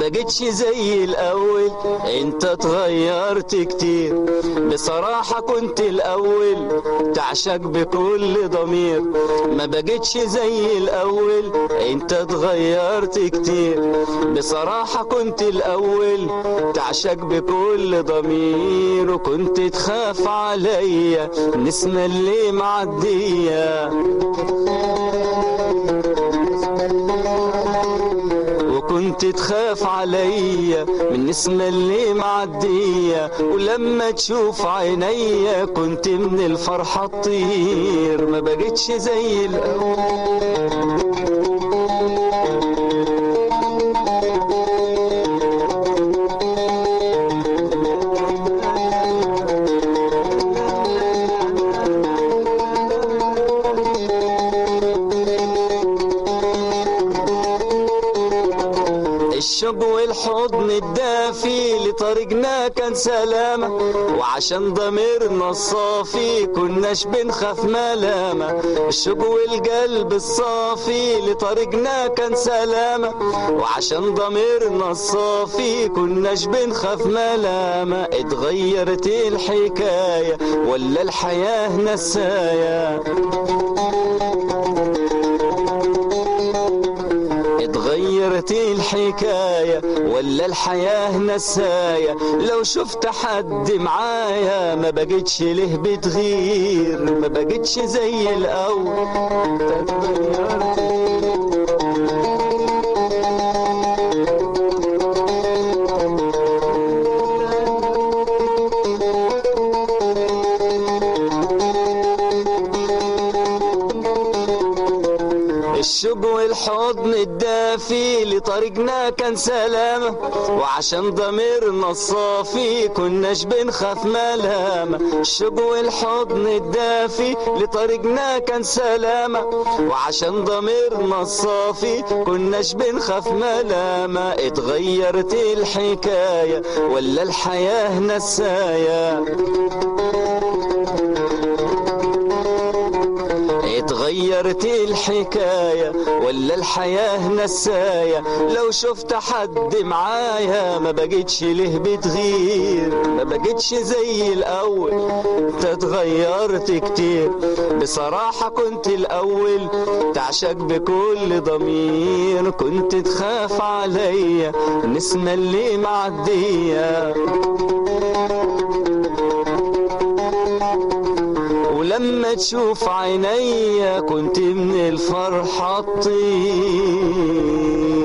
بقتش زي الاول انت اتغيرت كتير بصراحة كنت الاول تعشق بكل ضمير ما بقتش زي الاول انت اتغيرت كتير بصراحة كنت الاول تعشق بكل ضمير وكنت تخاف عليا نسمة اللي معدية وكنت تخاف عليا من نسمة اللي معدية ولما تشوف عينيا كنت من الفرحة تطير ما بقتش زي الأول الشوق والحضن الدافي لطريقنا كان سلامة وعشان ضميرنا الصافي كناش بنخاف ملامة الشوق والقلب الصافي لطريقنا كان سلامة وعشان ضميرنا الصافي كناش بنخاف ملامة اتغيرت الحكاية ولا الحياة نسايا اتغيرت الحكاية ولا الحياة نسايا لو شفت حد معايا ما بقتش له بتغير ما بقتش زي الأول الشوق والحضن الدافي لطريقنا كان سلامة وعشان ضميرنا الصافي كناش بنخاف ملامة الشوق والحضن الدافي لطريقنا كان سلامة وعشان ضميرنا الصافي كناش بنخاف ملامة اتغيرت الحكاية ولا الحياة نسايا اتغيرت الحكاية ولا الحياة نسايا لو شفت حد معايا ما بقتش له بتغير ما بقتش زي الأول انت اتغيرت كتير بصراحة كنت الأول تعشق بكل ضمير كنت تخاف عليا نسمة اللي معدية ولما تشوف عينيا كنت من الفرحة تطير